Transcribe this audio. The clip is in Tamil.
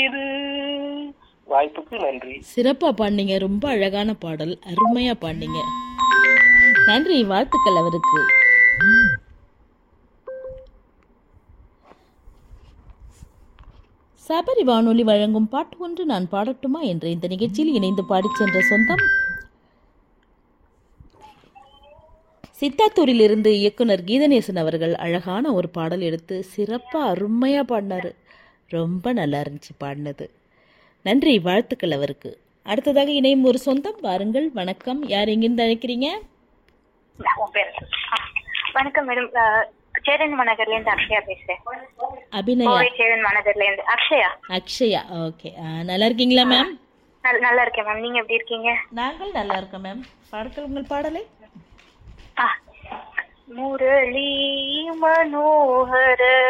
இது வாய்ப்புக்கு நன்றி சிறப்பா பாடினீங்க ரொம்ப அழகான பாடல் அருமையா பாடினீங்க நன்றி வாழ்த்துக்கள் அவருக்கு சபரி வானொலி வழங்கும் பாட்டு ஒன்று நான் பாடட்டுமா என்ற இந்த நிகழ்ச்சியில் இணைந்து பாடிச் சென்ற சொந்தம் சித்தாத்தூரிலிருந்து இயக்குனர் கீதநேசன் அவர்கள் அழகான ஒரு பாடல் எடுத்து சிறப்பாக அருமையாக பாடினாரு ரொம்ப நல்லா இருந்துச்சு பாடினது நன்றி வாழ்த்துக்கள் அவருக்கு அடுத்ததாக இணையும் ஒரு சொந்தம் வாருங்கள் வணக்கம் யார் எங்கிருந்து அழைக்கிறீங்க உன் பேர் ஆ, வணக்கம் மேடம் அஹ், சேரன் மாநகர்ல இருந்து அக்ஷயா பேசுறேன் அபிநயா கோவை சேரன் மாநகர்ல இருந்து அக்ஷயா அக்ஷயா ஓகே நல்லா இருக்கீங்களா மேம் நல்- நல்லா இருக்கேன் மேம் நீங்க எப்படி இருக்கீங்க நாங்கள் நல்லா இருக்கோம் மேம் பாடத்தில் உங்கள் பாடலை ஆ. முரளி மனோகர